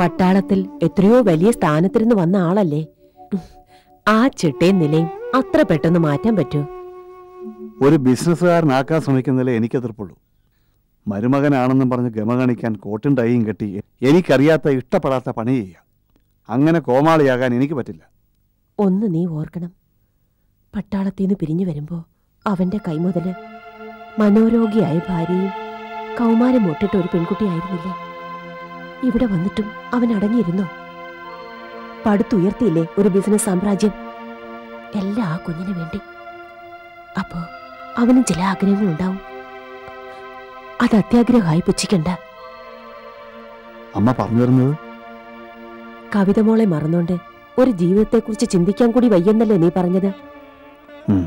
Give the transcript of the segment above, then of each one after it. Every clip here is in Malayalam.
പട്ടാളത്തിൽ എത്രയോ വലിയ സ്ഥാനത്തിരുന്ന് വന്ന ആളല്ലേ ഉം. ആ ചിട്ടയും നിലയും അത്ര പെട്ടെന്ന് മാറ്റാൻ പറ്റുമോ ഒരു ബിസിനസ്സുകാരനാക്കാൻ ശ്രമിക്കുന്നതിലേ എനിക്ക് എതിർപ്പുള്ളൂ മരുമകനാണെന്നും പറഞ്ഞ് ഗമ കാണിക്കാൻ കോട്ടും ടൈയും കെട്ടി എനിക്കറിയാത്ത ഇഷ്ടപ്പെടാത്ത പണി ചെയ്യുക അങ്ങനെ കോമാളിയാകാൻ എനിക്ക് പറ്റില്ല ഒന്ന് നീ ഓർക്കണം പട്ടാളത്തിന്ന് പിരിഞ്ഞു വരുമ്പോ അവന്റെ കൈമുതല് മനോരോഗിയായ ഭാര്യയും കൗമാരം മുട്ടിട്ട ഒരു പെൺകുട്ടിയായിരുന്നില്ലേ ഇവിടെ വന്നിട്ടും അവൻ അടങ്ങിയിരുന്നോ പടുത്തുയർത്തിയില്ലേ ഒരു ബിസിനസ് സാമ്രാജ്യം എല്ലാം ആ കുഞ്ഞിന് വേണ്ടി അപ്പോ അവനും ചില ആഗ്രഹങ്ങളുണ്ടാവും അത് അത്യാഗ്രഹമായി പുച്ഛിക്കണ്ട അമ്മ പറഞ്ഞു വരുന്നത് കവിത മോളെ മറന്നോണ്ട് ഒരു ജീവിതത്തെക്കുറിച്ച് ചിന്തിക്കാൻ കൂടി വയ്യെന്നല്ലേ നീ പറഞ്ഞത് ഉം.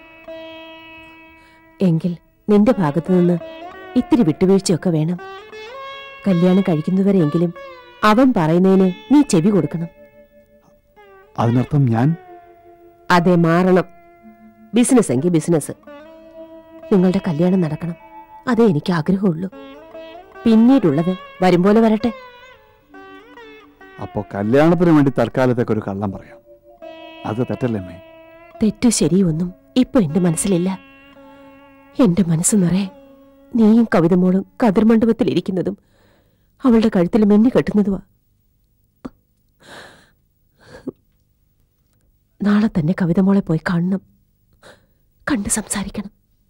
എങ്കിൽ നിന്റെ ഭാഗത്തു നിന്ന് ഇത്തിരി വിട്ടുവീഴ്ചയൊക്കെ വേണം കല്യാണം കഴിക്കുന്നവരെങ്കിലും അവൻ പറയുന്നതിന് നീ ചെവി കൊടുക്കണം അതിനർത്ഥം ഞാൻ അതെ മാറണം ബിസിനസ് എങ്കിൽ ബിസിനസ് നിങ്ങളുടെ കല്യാണം നടക്കണം അതേ എനിക്ക് ആഗ്രഹമുള്ളൂ പിന്നീടുള്ളത് വരും പോലെ വരട്ടെ അപ്പോൾ കല്യാണത്തിന് വേണ്ടി തൽക്കാലത്തേക്ക് ഒരു കള്ളം പറയാം അത് തെറ്റല്ലേ അമ്മേ തെറ്റു ശരിയൊന്നും ഇപ്പൊ എന്റെ മനസ്സിലില്ല എന്റെ മനസ്സ് നിറയെ നീയും കവിതമോളും കതിർമണ്ഡപത്തിലിരിക്കുന്നതും അവളുടെ കഴുത്തിൽ മിന്നി കെട്ടുന്നതുമാ നാളെ തന്നെ കവിതമോളെ പോയി കാണണം കണ്ട് സംസാരിക്കണം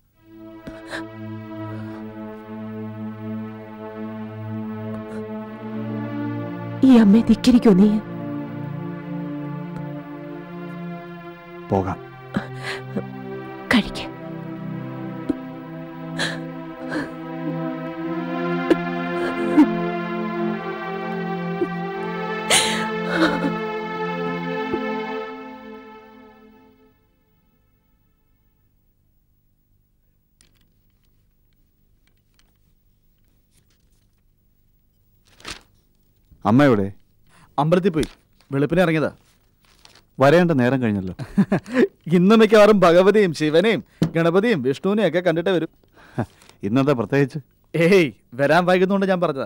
ഈ അമ്മയെ ധിക്കരിക്കോ നീ പോകാം കഴിക്ക അമ്മ എവിടെ അമ്പലത്തിൽ പോയി വെളുപ്പിനെ ഇറങ്ങിയതാ വരേണ്ട നേരം കഴിഞ്ഞല്ലോ ഇന്ന് മിക്കവാറും ഭഗവതിയും ശിവനെയും ഗണപതിയും വിഷ്ണുവിനെയും ഒക്കെ കണ്ടിട്ടേ വരും ഇന്നത്തെ പ്രത്യേകിച്ച് ഏയ് വരാൻ വൈകുന്നോണ്ട് ഞാൻ പറഞ്ഞതാ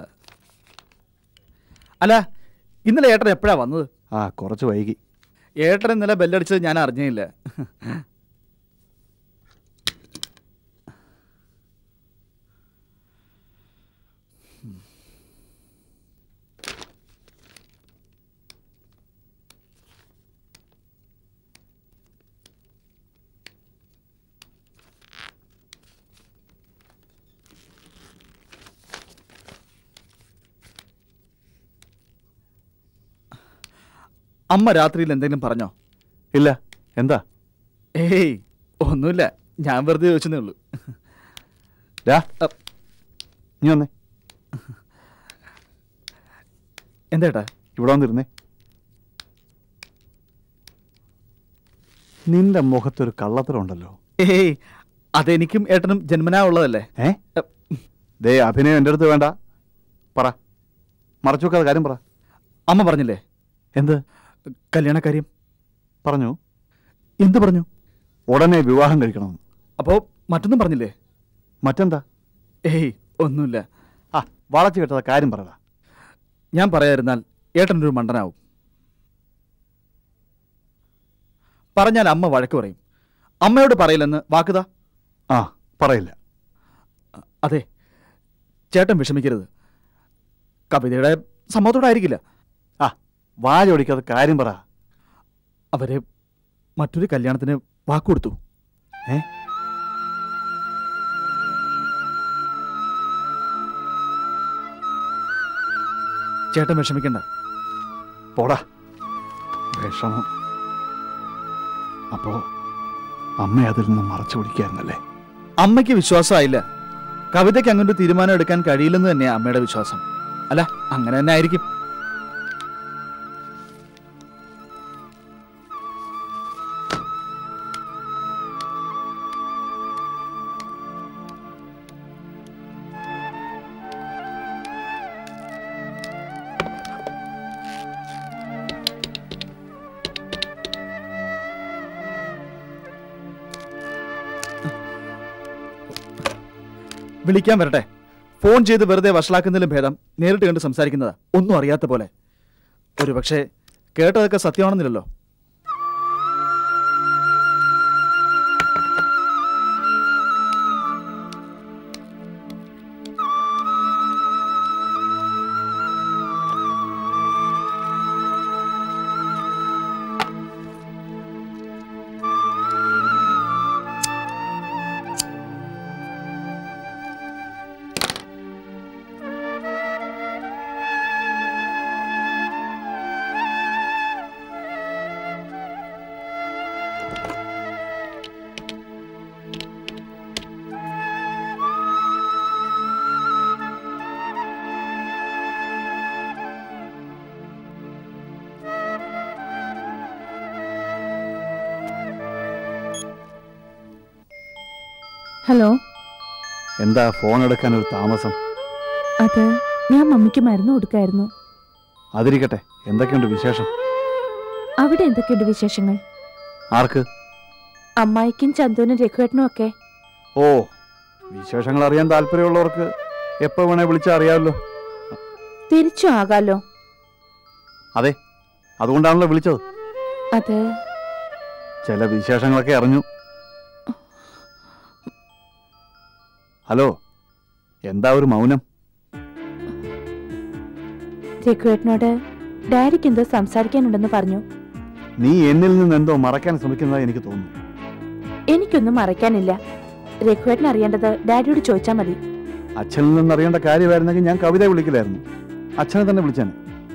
അല്ല ഇന്നലെ ഏട്ടൻ എപ്പോഴാ വന്നത് ആ കുറച്ച് വൈകി ഏട്ടൻ ഇന്നലെ ബെല്ലടിച്ചത് ഞാൻ അറിഞ്ഞില്ല അമ്മ രാത്രിയിൽ എന്തെങ്കിലും പറഞ്ഞോ ഇല്ല എന്താ ഏയ് ഒന്നുമില്ല ഞാൻ വെറുതെ ചോദിച്ചതേ ഉള്ളൂ ഡാ അ- നീ വന്നേ എന്തേട്ടാ ഇവിടെ വന്നിരുന്നേ നിന്റെ മുഖത്തൊരു കള്ളത്തരമുണ്ടല്ലോ ഏയ് അതെനിക്കും ഏട്ടനും ജന്മനാ ഉള്ളതല്ലേ ഏ അ, ദേ അഭിനയം എൻ്റെ അടുത്ത് വേണ്ട പറ മറച്ചു വെക്കാതെ കാര്യം പറ അമ്മ പറഞ്ഞില്ലേ എന്ത് കല്യാണക്കാര്യം പറഞ്ഞു എന്ത് പറഞ്ഞു ഉടനെ വിവാഹം കഴിക്കണമെന്ന് അപ്പോ മറ്റൊന്നും പറഞ്ഞില്ലേ മറ്റെന്താ ഏയ് ഒന്നുമില്ല ആ വളച്ചു കെട്ടത കാര്യം പറടാ ഞാൻ പറയാതിരുന്നാൽ ഏട്ടനൊരു മണ്ടനാവും പറഞ്ഞാൽ അമ്മ വഴക്ക് പറയും അമ്മയോട് പറയില്ലെന്ന് വാക്കുതാ ആ പറയില്ല അതെ ചേട്ടൻ വിഷമിക്കരുത് കവിതയുടെ സമ്മതത്തോടായിരിക്കില്ല ആ വാചോടിക്കാതെ കാര്യം പറ അവര് മറ്റൊരു കല്യാണത്തിന് വാക്കുകൊടുത്തു ഏ ചേട്ടൻ വിഷമിക്കണ്ട പോടാ വിഷമം അപ്പോ അമ്മ അതിൽ നിന്ന് മറച്ചു പിടിക്കായിരുന്നല്ലേ അമ്മയ്ക്ക് വിശ്വാസമായില്ല കവിതയ്ക്ക് അങ്ങനെ ഒരു തീരുമാനം എടുക്കാൻ കഴിയില്ലെന്ന് തന്നെയാണ് അമ്മയുടെ വിശ്വാസം അല്ല അങ്ങനെ തന്നെ ആയിരിക്കും വിളിക്കാൻ വരട്ടെ ഫോൺ ചെയ്ത് വെറുതെ വഷളാക്കുന്നതിലും ഭേദം നേരിട്ട് കണ്ട് സംസാരിക്കുന്നതാ ഒന്നും അറിയാത്ത പോലെ ഒരു പക്ഷേ കേട്ടതൊക്കെ സത്യമാണെന്നില്ലല്ലോ ഹലോ എന്താ ഫോൺ എടുക്കാൻ ഒരു താമസം അത് ഞാൻ മമ്മിക്ക് മരുന്ന് കൊടുക്കായിരുന്നു അതിരിക്കട്ടെ എന്തൊക്കെയുണ്ട് വിശേഷം അവിടെ എന്തൊക്കെയുണ്ട് വിശേഷങ്ങൾ ആർക്ക് അമ്മായിക്കും ചന്തുവിനും രഘുവേട്ടനും ഒക്കെ ഓ വിശേഷങ്ങൾ അറിയാൻ താല്പര്യമുള്ളവർക്ക് എപ്പോൾ വേണേ വിളിച്ചാൽ അറിയാമല്ലോ തിരിച്ചു ആകാലോ അതെ അതുകൊണ്ടാണല്ലോ വിളിച്ചത് അത് ചില വിശേഷങ്ങളൊക്കെ അറിഞ്ഞു ഹലോ എന്താ ഒരു മൗനം രഘുവേട്ടനോട് ഡാഡിക്ക് എന്തോ സംസാരിക്കാനുണ്ടെന്ന് പറഞ്ഞു നീ എന്നിൽ നിന്ന് എന്തോ മറക്കാൻ ശ്രമിക്കുന്നതായി എനിക്ക് തോന്നുന്നു എനിക്കൊന്നും മറയ്ക്കാനില്ല രഘുവേട്ടൻ അറിയേണ്ടത് ഡാഡിയോട് ചോദിച്ചാൽ മതി അച്ഛനിൽ നിന്ന് അറിയേണ്ട കാര്യമായിരുന്നെങ്കിൽ ഞാൻ കവിത വിളിക്കില്ലായിരുന്നു അച്ഛനെ തന്നെ വിളിച്ചാണ്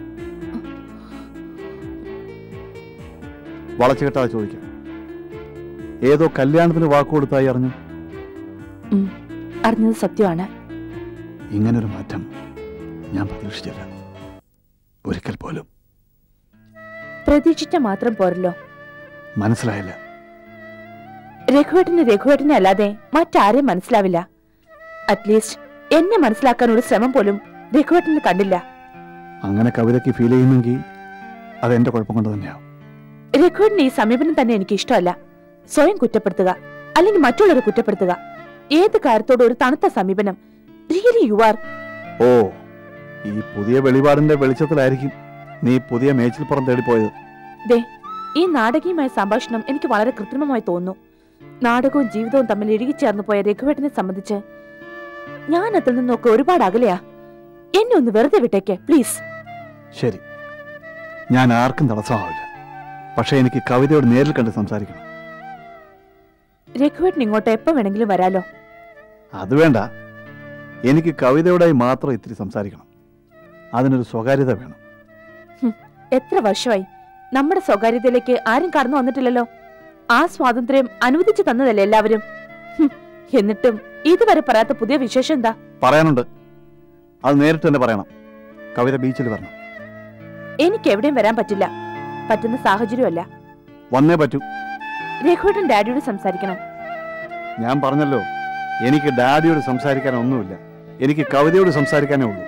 വളച്ചു കെട്ടാതെ ചോദിക്കാം ഏതോ കല്യാണത്തിന് വാക്ക് കൊടുത്തായി അറിഞ്ഞു അറിഞ്ഞത് സത്യമാണ് ഇങ്ങനൊരു മാറ്റം ഞാൻ പ്രതീക്ഷിച്ചില്ല ഒരിക്കൽ പോലും പ്രതീക്ഷിച്ച മാത്രം പോരല്ലോ മനസ്സിലായില്ല രഘുവേട്ടന് രഘുവേട്ടനെ അല്ലാതെ മറ്റാരെയും മനസ്സിലാവില്ല അറ്റ്ലീസ്റ്റ് എന്നെ മനസ്സിലാക്കാൻ ഒരു ശ്രമം പോലും രഘുവേട്ടന് കണ്ടില്ല അങ്ങനെ കവിതയ്ക്ക് ഫീൽ ചെയ്യുന്നെങ്കിൽ അത് എന്റെ കുഴപ്പം കൊണ്ട് തന്നെയാവും രഘുവേട്ടന് ഈ സമീപനം തന്നെ എനിക്ക് ഇഷ്ടമല്ല സ്വയം കുറ്റപ്പെടുത്തുക അല്ലെങ്കിൽ മറ്റുള്ളവരെ കുറ്റപ്പെടുത്തുക ഏത് കാര്യത്തോടും ഒരു തണുത്ത സമീപനം റിയലി യു ആർ ഓ ഈ പുതിയ വെളിപാടിന്റെ വെളിച്ചത്തിലായിരിക്കും നീ പുതിയ മേച്ചിൽപ്പുറം തേടിപ്പോയത് ദേ ഈ നാടകീയമായ സംഭാഷണം എനിക്ക് വളരെ കൃത്രിമമായി തോന്നുന്നു നാടകവും ജീവിതവും തമ്മിൽ ഇഴുകിച്ചേർന്നു പോയ രഘുവേട്ടനെ സംബന്ധിച്ച് ഞാൻ അതിൽ നിന്നൊക്കെ ഒരുപാട് അകലെയാ എന്നെ ഒന്ന് വെറുതെ വിട്ടേക്ക് പ്ലീസ് ശരി ഞാൻ ആർക്കും തടസ്സമാവില്ല പക്ഷെ എനിക്ക് കവിതയോട് നേരിൽ കണ്ട് സംസാരിക്കണം രഘുവേട്ടൻ ഇങ്ങോട്ട് എപ്പോ വേണമെങ്കിലും വരാലോ അത് വേണ്ട എനിക്ക് കവിതയോടായി മാത്രം ഇത്തിരി സംസാരിക്കണം അതിനൊരു സ്വകാര്യത വേണം എത്ര വർഷമായി നമ്മുടെ സ്വകാര്യതയിലേക്ക് ആരും കടന്നു വന്നിട്ടില്ലല്ലോ ആ സ്വാതന്ത്ര്യം അനുവദിച്ചു തന്നതല്ലേ എല്ലാവരും ഹും, എന്നിട്ടും ഇതുവരെ പറയാത്ത പുതിയ വിശേഷം എന്താ പറയാനുണ്ട് അത് നേരിട്ട് തന്നെ പറയണം കവിത ബീച്ചിൽ വരണം എനിക്ക് എവിടെയും വരാൻ പറ്റില്ല പറ്റുന്ന സാഹചര്യമല്ല വന്നേ പറ്റൂ രഘുവേട്ടൻ ഡാഡിയോട് സംസാരിക്കണം ഞാൻ പറഞ്ഞല്ലോ എനിക്ക് ഡാഡിയോട് സംസാരിക്കാൻ ഒന്നുമില്ല എനിക്ക് കവിതയോട് സംസാരിക്കാനേ ഉള്ളൂ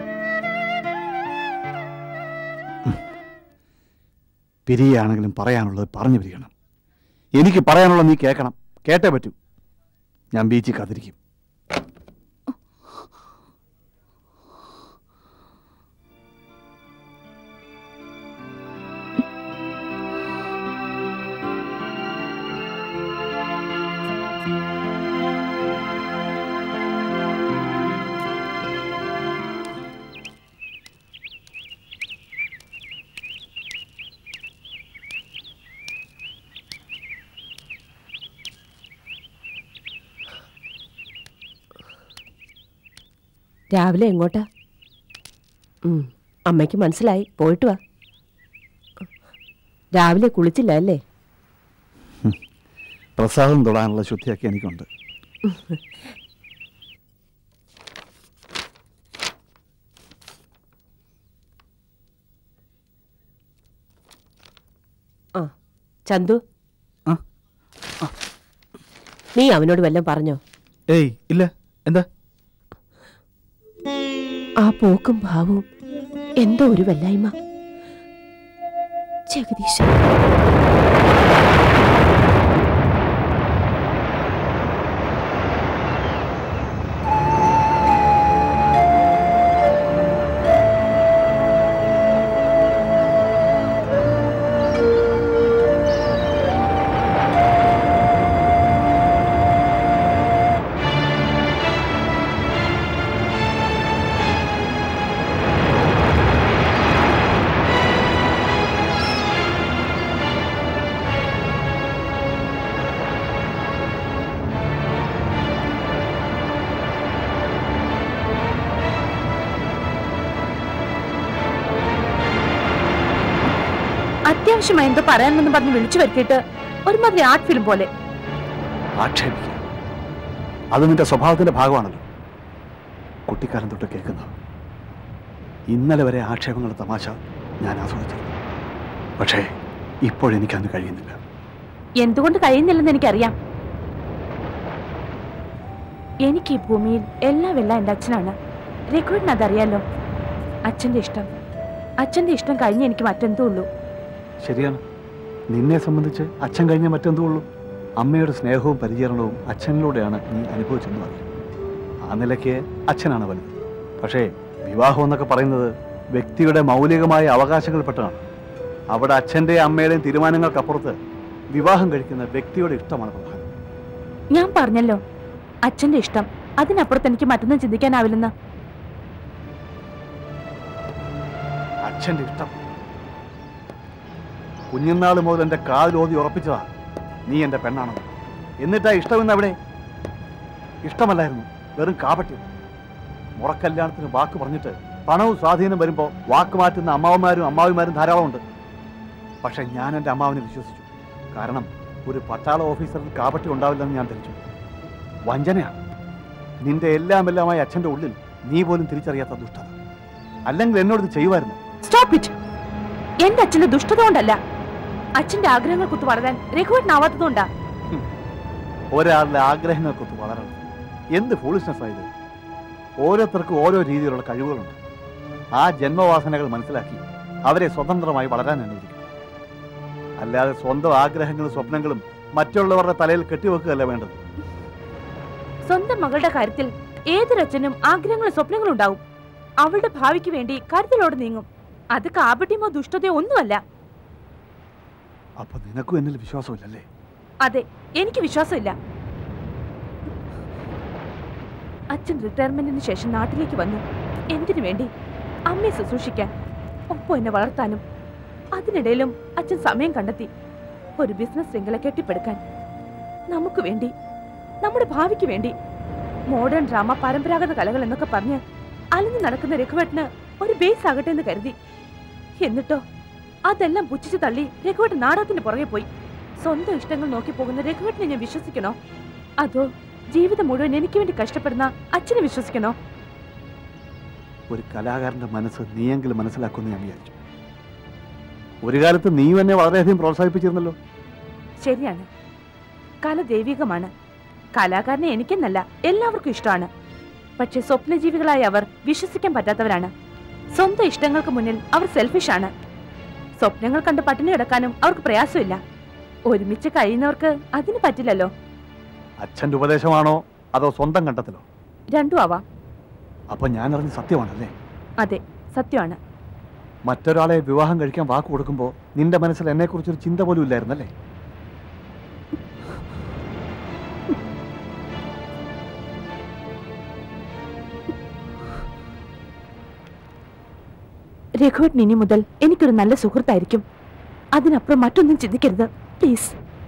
ഉം. പിരിയാണെങ്കിലും പറയാനുള്ളത് പറഞ്ഞു പിരിയണം എനിക്ക് പറയാനുള്ളത് നീ കേൾക്കണം കേട്ടേ പറ്റൂ ഞാൻ ബീച്ചിൽ കാത്തിരിക്കും രാവിലെ എങ്ങോട്ടാ ഉം, അമ്മയ്ക്ക് മനസ്സിലായി പോയിട്ട് വാ രാവിലെ കുളിച്ചില്ല അല്ലേ പ്രസാദം തൊടാനുള്ള ശുദ്ധിയൊക്കെ എനിക്കുണ്ട് ആ ചന്തു ആ, നീ അവനോട് വല്ലതും പറഞ്ഞോ ഏയ് ഇല്ല എന്താ ആ പോക്കും ഭാവവും എന്തോ ഒരു വല്ലായ്മ ജഗദീശ അത്യാവശ്യമായി എന്തോ പറയാനെന്ന് പറഞ്ഞ് വിളിച്ചു വരുത്തിയിട്ട് ഒരുമാതിരി ആർട്ട് ഫിലിം പോലെ ആക്ഷേപിക്കുക അത് നിന്റെ സ്വഭാവത്തിന്റെ ഭാഗമാണല്ലോ കുട്ടിക്കാലം തൊട്ട് കേൾക്കുന്ന ഇന്നലെ വരെ ആക്ഷേപങ്ങളുടെ തമാശ ഞാൻ ആസ്വദിച്ചിരുന്നു പക്ഷേ ഇപ്പോഴെനിക്കന്ന് കഴിയുന്നില്ല എന്തുകൊണ്ട് കഴിയുന്നില്ലെന്ന് എനിക്കറിയാം എനിക്ക് ഈ ഭൂമിയിൽ എല്ലാം എല്ലാം എൻ്റെ അച്ഛനാണ് രഘുവിന് അതറിയാലോ അച്ഛന്റെ ഇഷ്ടം അച്ഛന്റെ ഇഷ്ടം കഴിഞ്ഞ് എനിക്ക് മറ്റെന്തോ ഉള്ളൂ ശരിയാണ് നിന്നെ സംബന്ധിച്ച് അച്ഛൻ കഴിഞ്ഞ മറ്റെന്തോ ഉള്ളൂ അമ്മയുടെ സ്നേഹവും പരിചരണവും അച്ഛനിലൂടെയാണ് നീ അനുഭവിച്ചെന്ന് പറയും ആ നിലയ്ക്ക് അച്ഛനാണ് വലുത് പക്ഷേ വിവാഹം എന്നൊക്കെ പറയുന്നത് വ്യക്തിയുടെ മൗലികമായ അവകാശങ്ങൾപ്പെട്ടതാണ് അവിടെ അച്ഛൻ്റെയും അമ്മയുടെയും തീരുമാനങ്ങൾക്കപ്പുറത്ത് വിവാഹം കഴിക്കുന്ന വ്യക്തിയുടെ ഇഷ്ടമാണ് പ്രധാനം ഞാൻ പറഞ്ഞല്ലോ അച്ഛന്റെ ഇഷ്ടം അതിനപ്പുറത്ത് എനിക്ക് മറ്റൊന്നും ചിന്തിക്കാനാവില്ലെന്ന് അച്ഛൻ്റെ ഇഷ്ടം കുഞ്ഞുനാൾ മുതൽ എൻ്റെ കാതിലോതി ഉറപ്പിച്ചതാ നീ എൻ്റെ പെണ്ണാണെന്ന് എന്നിട്ടാ ഇഷ്ടമെന്ന് അവിടെ ഇഷ്ടമല്ലായിരുന്നു വെറും കാപട്യം മുറക്കല്യാണത്തിന് വാക്ക് പറഞ്ഞിട്ട് പണവും സ്വാധീനം വരുമ്പോൾ വാക്ക് മാറ്റുന്ന അമ്മാവന്മാരും അമ്മാവിമാരും ധാരാളമുണ്ട് പക്ഷെ ഞാൻ എൻ്റെ അമ്മാവനെ വിശ്വസിച്ചു കാരണം ഒരു പട്ടാള ഓഫീസറിൽ കാപട്യം ഉണ്ടാവില്ലെന്ന് ഞാൻ ധരിച്ചു വഞ്ചനയാണ് നിന്റെ എല്ലാം എല്ലാമായി അച്ഛൻ്റെ ഉള്ളിൽ നീ പോലും തിരിച്ചറിയാത്ത ദുഷ്ടത അല്ലെങ്കിൽ എന്നോട് ഇത് ചെയ്യുമായിരുന്നു സ്റ്റോപ്പ് ഇറ്റ് എന്റെ അച്ഛന്റെ ദുഷ്ടത കൊണ്ടല്ല അച്ഛന്റെ ആഗ്രഹങ്ങൾ കുത്തു വളരാൻ രഘുവേട്ടനാവാത്തതുകൊണ്ടാ ഒരാളുടെ ആഗ്രഹങ്ങൾക്കൊത്ത് വളരണം എന്ത് ഫൂളിഷ്നെസ് ആയത് ഓരോരുത്തർക്കും ഓരോ രീതിയിലുള്ള കഴിവുകളുണ്ട് ആ ജന്മവാസനകൾ മനസ്സിലാക്കി അവരെ സ്വതന്ത്രമായി വളരാൻ അനുവദിക്കും അല്ലാതെ സ്വന്തം ആഗ്രഹങ്ങളും സ്വപ്നങ്ങളും മറ്റുള്ളവരുടെ തലയിൽ കെട്ടിവെക്കുകയല്ല വേണ്ടത് സ്വന്തം മകളുടെ കാര്യത്തിൽ ഏതൊരച്ഛനും ആഗ്രഹങ്ങളും സ്വപ്നങ്ങളും ഉണ്ടാവും അവളുടെ ഭാവിക്ക് വേണ്ടി കരുതലോടെ നീങ്ങും അത് കാപട്യമോ ദുഷ്ടതയോ ഒന്നുമല്ല അപ്പൊ നിനക്കും എന്നിൽ വിശ്വാസമില്ലല്ലേ അതെ എനിക്ക് വിശ്വാസമില്ല അച്ഛൻ റിട്ടയർമെന്റിന് ശേഷം നാട്ടിലേക്ക് വന്നു എന്തിനു വേണ്ടി അമ്മയെ ശുശ്രൂഷിക്കാൻ ഒപ്പം എന്നെ വളർത്താനും അതിനിടയിലും അച്ഛൻ സമയം കണ്ടെത്തി ഒരു ബിസിനസ് ശൃംഖല കെട്ടിപ്പടുക്കാൻ നമുക്ക് വേണ്ടി നമ്മുടെ ഭാവിക്ക് വേണ്ടി മോഡേൺ ഡ്രാമ പരമ്പരാഗത കലകൾ എന്നൊക്കെ പറഞ്ഞ് അലഞ്ഞു നടക്കുന്ന രഘുവേട്ടന് ഒരു ബേസ് ആകട്ടെ എന്ന് കരുതി എന്നിട്ടോ അതെല്ലാം പുച്ഛിച്ചു തള്ളി രഘുവേട്ടൻ നാടകത്തിന്റെ പുറകെ പോയി സ്വന്തം ഇഷ്ടങ്ങൾ നോക്കി പോകുന്ന രഘുവേട്ടനെ ഞാൻ വിശ്വസിക്കണോ അതോ ജീവിതം മുഴുവൻ എനിക്ക് വേണ്ടി കഷ്ടപ്പെടുന്ന അച്ഛനെ വിശ്വസിക്കണോ ഒരു കലാകാരന്റെ മനസ്സ് നീയെങ്കിലും മനസ്സിലാക്കുമെന്ന് ഞാൻ വിചാരിച്ചു ഒരു കാലത്ത് നീ എന്നെ വളരെയധികം പ്രോത്സാഹിപ്പിച്ചിരുന്നല്ലോ ശരിയാണ് കല ദൈവികമാണ് കലാകാരനെ എനിക്കെന്നല്ല എല്ലാവർക്കും ഇഷ്ടമാണ് പക്ഷെ സ്വപ്നജീവികളായ അവർ വിശ്വസിക്കാൻ പറ്റാത്തവരാണ് സ്വന്തം ഇഷ്ടങ്ങൾക്ക് മുന്നിൽ അവർ സെൽഫിഷാണ് സ്വപ്നങ്ങൾ കണ്ട് പട്ടിണി കിടക്കാനും അവർക്ക് പ്രയാസമില്ല ഒരുമിച്ച് കഴിയുന്നവർക്ക് അതിന് പറ്റില്ലല്ലോ അച്ഛന്റെ ഉപദേശമാണോ അതോ സ്വന്തം കണ്ടെത്തലോ രണ്ടും ആവാം അപ്പൊ ഞാൻ അറിഞ്ഞ സത്യമാണല്ലേ അതെ സത്യമാണ് മറ്റൊരാളെ വിവാഹം കഴിക്കാൻ വാക്ക് കൊടുക്കുമ്പോൾ നിന്റെ മനസ്സിൽ എന്നെക്കുറിച്ചൊരു ചിന്ത പോലും ഇല്ലായിരുന്നല്ലേ രഘുവേട്ടൻ ഇനി മുതൽ എനിക്കൊരു നല്ല സുഹൃത്തായിരിക്കും അതിനപ്പുറം മറ്റൊന്നും ചിന്തിക്കരുത് പ്ലീസ്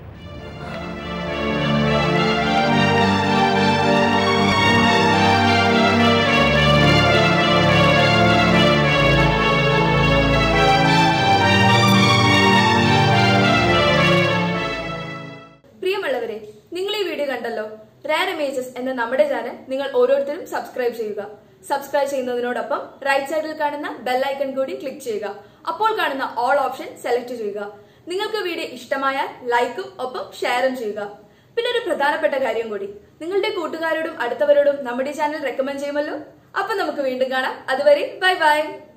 പ്രിയമുള്ളവരെ നിങ്ങൾ ഈ വീഡിയോ കണ്ടല്ലോ റയർ ഇമേജസ് എന്ന നമ്മുടെ ചാനൽ നിങ്ങൾ ഓരോരുത്തരും സബ്സ്ക്രൈബ് ചെയ്യുക സബ്സ്ക്രൈബ് ചെയ്യുന്നതിനോടൊപ്പം റൈറ്റ് സൈഡിൽ കാണുന്ന ബെല്ലൈക്കൺ കൂടി ക്ലിക്ക് ചെയ്യുക അപ്പോൾ കാണുന്ന ഓൾ ഓപ്ഷൻ സെലക്ട് ചെയ്യുക നിങ്ങൾക്ക് വീഡിയോ ഇഷ്ടമായാൽ ലൈക്കും ഒപ്പം ഷെയറും ചെയ്യുക പിന്നെ ഒരു പ്രധാനപ്പെട്ട കാര്യം കൂടി നിങ്ങളുടെ കൂട്ടുകാരോടും അടുത്തവരോടും നമ്മുടെ ചാനൽ റെക്കമെൻഡ് ചെയ്യുമല്ലോ അപ്പൊ നമുക്ക് വീണ്ടും കാണാം അതുവരെ ബൈ ബൈ